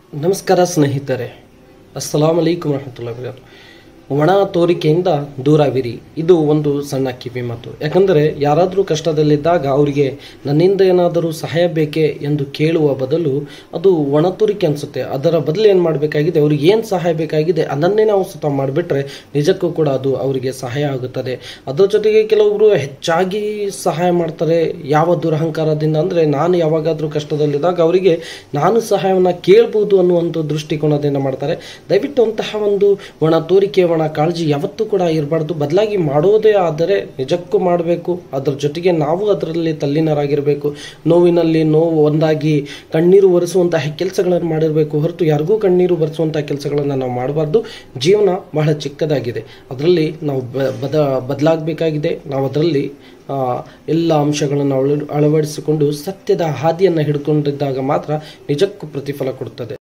ನಮಸ್ಕಾರ ಸ್ನೇಹಿತರೆ ಅಸ್ಸಲಾಂ ಅಲೈಕುಮ್ ರಹಮತುಲ್ಲಾ ವಬರಕಾತು ಒಣ ತೋರಿಕೆಯಿಂದ ದೂರಾವಿರಿ ಇದು ಒಂದು ಸಣ್ಣ ಕಿವಿ ಮಾತು ಯಾಕಂದರೆ ಯಾರಾದರೂ ಕಷ್ಟದಲ್ಲಿದ್ದಾಗ ಅವರಿಗೆ ನನ್ನಿಂದ ಏನಾದರೂ ಸಹಾಯ ಬೇಕೇ ಎಂದು ಕೇಳುವ ಬದಲು ಅದು ಒಣ ತೋರಿಕೆ ಅನಿಸುತ್ತೆ ಅದರ ಬದಲು ಏನು ಮಾಡಬೇಕಾಗಿದೆ ಅವ್ರಿಗೆ ಏನು ಸಹಾಯ ಬೇಕಾಗಿದೆ ಅದನ್ನೇ ನಾವು ಸ್ವತಃ ಮಾಡಿಬಿಟ್ರೆ ನಿಜಕ್ಕೂ ಕೂಡ ಅದು ಅವರಿಗೆ ಸಹಾಯ ಆಗುತ್ತದೆ ಅದರ ಜೊತೆಗೆ ಕೆಲವೊಬ್ಬರು ಹೆಚ್ಚಾಗಿ ಸಹಾಯ ಮಾಡ್ತಾರೆ ಯಾವ ದುರಹಂಕಾರದಿಂದ ಅಂದರೆ ನಾನು ಯಾವಾಗಾದರೂ ಕಷ್ಟದಲ್ಲಿದ್ದಾಗ ಅವರಿಗೆ ನಾನು ಸಹಾಯವನ್ನು ಕೇಳ್ಬೋದು ಅನ್ನುವಂಥ ದೃಷ್ಟಿಕೋನದಿಂದ ಮಾಡ್ತಾರೆ ದಯವಿಟ್ಟು ಅಂತಹ ಒಂದು ಒಣ ತೋರಿಕೆ ಒಣ ಕಾಳಜಿ ಯಾವತ್ತೂ ಕೂಡ ಇರಬಾರ್ದು ಬದಲಾಗಿ ಮಾಡೋದೇ ಆದರೆ ನಿಜಕ್ಕೂ ಮಾಡಬೇಕು ಅದರ ಜೊತೆಗೆ ನಾವು ಅದರಲ್ಲಿ ತಲ್ಲೀನರಾಗಿರಬೇಕು ನೋವಿನಲ್ಲಿ ನೋವು ಒಂದಾಗಿ ಕಣ್ಣೀರು ಒರೆಸುವಂತಹ ಕೆಲಸಗಳನ್ನು ಮಾಡಿರಬೇಕು ಹೊರತು ಯಾರಿಗೂ ಕಣ್ಣೀರು ಬರೆಸುವಂತಹ ಕೆಲಸಗಳನ್ನು ನಾವು ಮಾಡಬಾರ್ದು ಜೀವನ ಬಹಳ ಚಿಕ್ಕದಾಗಿದೆ ಅದರಲ್ಲಿ ನಾವು ಬ- ಬದ ಬದಲಾಗಬೇಕಾಗಿದೆ ನಾವು ಅದರಲ್ಲಿ ಆ, ಎಲ್ಲ ಅಂಶಗಳನ್ನು ಅಳ ಅಳವಡಿಸಿಕೊಂಡು ಸತ್ಯದ ಹಾದಿಯನ್ನು ಹಿಡ್ಕೊಂಡಿದ್ದಾಗ ಮಾತ್ರ ನಿಜಕ್ಕೂ ಪ್ರತಿಫಲ ಕೊಡುತ್ತದೆ